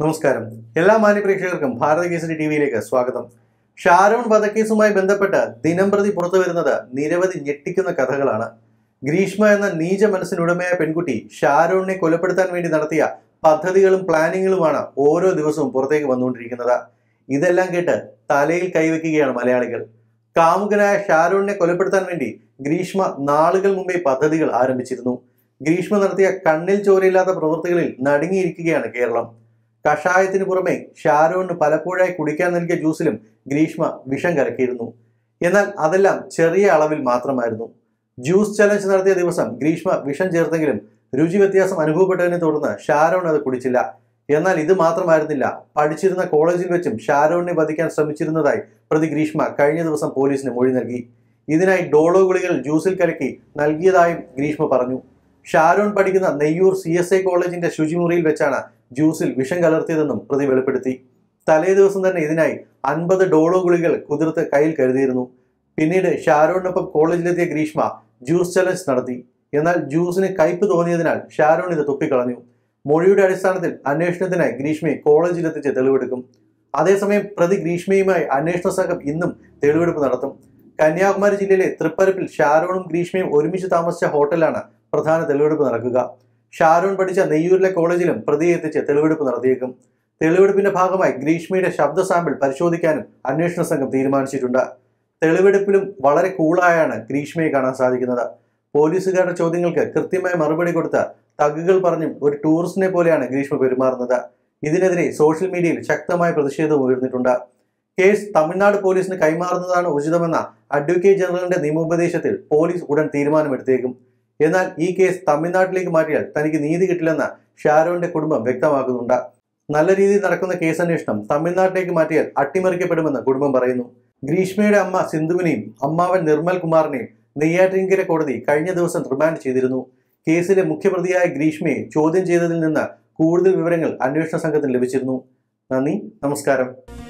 നമസ്കാരം എല്ലാ മാന്യപ്രേക്ഷകർക്കും ഭാരത കേസരി ടി വിയിലേക്ക് സ്വാഗതം ഷാരോൺ വധക്കേസുമായി ബന്ധപ്പെട്ട് ദിനംപ്രതി പുറത്തു വരുന്നത് നിരവധി ഞെട്ടിക്കുന്ന കഥകളാണ് ഗ്രീഷ്മ എന്ന നീച മനസ്സിനുടമയായ പെൺകുട്ടി ഷാരോണിനെ കൊലപ്പെടുത്താൻ വേണ്ടി നടത്തിയ പദ്ധതികളും പ്ലാനിങ്ങുകളുമാണ് ഓരോ ദിവസവും പുറത്തേക്ക് വന്നുകൊണ്ടിരിക്കുന്നത് ഇതെല്ലാം കേട്ട് തലയിൽ കൈവയ്ക്കുകയാണ് മലയാളികൾ കാമുകനായ ഷാരോണിനെ കൊലപ്പെടുത്താൻ വേണ്ടി ഗ്രീഷ്മ നാളുകൾ മുമ്പേ പദ്ധതികൾ ആരംഭിച്ചിരുന്നു ഗ്രീഷ്മ നടത്തിയ കണ്ണിൽ ചോരയില്ലാത്ത പ്രവൃത്തികളിൽ നടുങ്ങിയിരിക്കുകയാണ് കേരളം കഷായത്തിന് പുറമെ ഷാരോണിന് പലപ്പോഴായി കുടിക്കാൻ നൽകിയ ജ്യൂസിലും ഗ്രീഷ്മ വിഷം കലക്കിയിരുന്നു എന്നാൽ അതെല്ലാം ചെറിയ അളവിൽ മാത്രമായിരുന്നു ജ്യൂസ് ചലഞ്ച് നടത്തിയ ദിവസം ഗ്രീഷ്മ വിഷം ചേർത്തെങ്കിലും രുചി വ്യത്യാസം അനുഭവപ്പെട്ടതിനെ തുടർന്ന് ഷാരോൺ അത് കുടിച്ചില്ല എന്നാൽ ഇത് മാത്രമായിരുന്നില്ല പഠിച്ചിരുന്ന കോളേജിൽ വെച്ചും ഷാരോണിനെ വധിക്കാൻ ശ്രമിച്ചിരുന്നതായി പ്രതി ഗ്രീഷ്മ കഴിഞ്ഞ ദിവസം പോലീസിന് മൊഴി നൽകി ഇതിനായി ഡോളോ ഗുളികൾ ജ്യൂസിൽ കലക്കി നൽകിയതായും ഗ്രീഷ്മ പറഞ്ഞു ഷാരോൺ പഠിക്കുന്ന നെയ്യൂർ സി എസ് ഐ കോളേജിന്റെ ശുചിമുറിയിൽ വെച്ചാണ് ജ്യൂസിൽ വിഷം കലർത്തിയതെന്നും പ്രതി വെളിപ്പെടുത്തി തലേ ദിവസം തന്നെ ഇതിനായി അൻപത് ഡോളോ ഗുളികൾ കുതിർത്ത് കയ്യിൽ കരുതിയിരുന്നു പിന്നീട് ഷാരോണിനൊപ്പം കോളേജിലെത്തിയ ഗ്രീഷ്മ ജ്യൂസ് ചലഞ്ച് നടത്തി എന്നാൽ ജ്യൂസിന് കയ്പ് തോന്നിയതിനാൽ ഷാരോൺ ഇത് തുപ്പിക്കളഞ്ഞു മൊഴിയുടെ അടിസ്ഥാനത്തിൽ അന്വേഷണത്തിനായി ഗ്രീഷ്മയെ കോളേജിലെത്തിച്ച് തെളിവെടുക്കും അതേസമയം പ്രതി ഗ്രീഷ്മയുമായി അന്വേഷണ സംഘം ഇന്നും തെളിവെടുപ്പ് നടത്തും കന്യാകുമാരി ജില്ലയിലെ തൃപ്പരപ്പിൽ ഷാരോണും ഗ്രീഷ്മയും ഒരുമിച്ച് താമസിച്ച ഹോട്ടലാണ് പ്രധാന തെളിവെടുപ്പ് നടക്കുക ഷാരോൺ പഠിച്ച നെയ്യൂരിലെ കോളേജിലും പ്രതിയെ എത്തിച്ച് തെളിവെടുപ്പ് നടത്തിയേക്കും തെളിവെടുപ്പിന്റെ ഭാഗമായി ഗ്രീഷ്മയുടെ ശബ്ദ സാമ്പിൾ പരിശോധിക്കാനും അന്വേഷണ സംഘം തീരുമാനിച്ചിട്ടുണ്ട് തെളിവെടുപ്പിലും വളരെ കൂളായാണ് ഗ്രീഷ്മയെ കാണാൻ സാധിക്കുന്നത് പോലീസുകാരുടെ ചോദ്യങ്ങൾക്ക് കൃത്യമായ മറുപടി കൊടുത്ത തഗുകൾ പറഞ്ഞും ഒരു ടൂറിസ്റ്റിനെ പോലെയാണ് ഗ്രീഷ്മ പെരുമാറുന്നത് ഇതിനെതിരെ സോഷ്യൽ മീഡിയയിൽ ശക്തമായ പ്രതിഷേധം ഉയർന്നിട്ടുണ്ട് കേസ് തമിഴ്നാട് പോലീസിന് കൈമാറുന്നതാണ് ഉചിതമെന്ന അഡ്വക്കേറ്റ് ജനറലിന്റെ നിയമോപദേശത്തിൽ പോലീസ് ഉടൻ തീരുമാനമെടുത്തേക്കും എന്നാൽ ഈ കേസ് തമിഴ്നാട്ടിലേക്ക് മാറ്റിയാൽ തനിക്ക് നീതി കിട്ടില്ലെന്ന് ഷാരോന്റെ കുടുംബം വ്യക്തമാക്കുന്നുണ്ട് നല്ല രീതിയിൽ നടക്കുന്ന കേസ് അന്വേഷണം തമിഴ്നാട്ടിലേക്ക് മാറ്റിയാൽ അട്ടിമറിക്കപ്പെടുമെന്ന് കുടുംബം പറയുന്നു ഗ്രീഷ്മയുടെ അമ്മ സിന്ധുവിനെയും അമ്മാവൻ നിർമ്മൽ കുമാറിനെയും നെയ്യാറ്റിൻകര കോടതി കഴിഞ്ഞ ദിവസം റിമാൻഡ് ചെയ്തിരുന്നു കേസിലെ മുഖ്യപ്രതിയായ ഗ്രീഷ്മയെ ചോദ്യം ചെയ്തതിൽ നിന്ന് കൂടുതൽ വിവരങ്ങൾ അന്വേഷണ സംഘത്തിന് ലഭിച്ചിരുന്നു നന്ദി നമസ്കാരം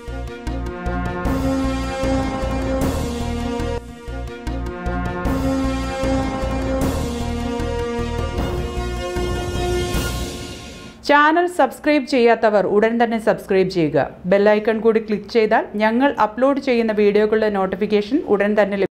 ചാനൽ സബ്സ്ക്രൈബ് ചെയ്യാത്തവർ ഉടൻ തന്നെ സബ്സ്ക്രൈബ് ചെയ്യുക ബെല്ലൈക്കൺ കൂടി ക്ലിക്ക് ചെയ്താൽ ഞങ്ങൾ അപ്ലോഡ് ചെയ്യുന്ന വീഡിയോകളുടെ നോട്ടിഫിക്കേഷൻ ഉടൻ തന്നെ ലഭിക്കും